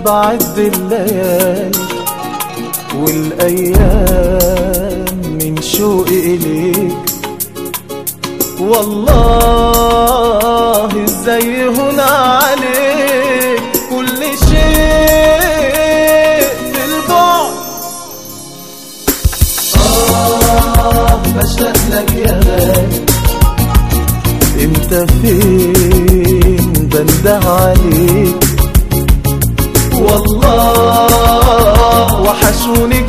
بعد الليالي والايام من شوقي اليك والله ازاي هنا عليك كل شيء في البعد آه بشتاق لك يا غالي انت فين بنده عليك والله وحشوني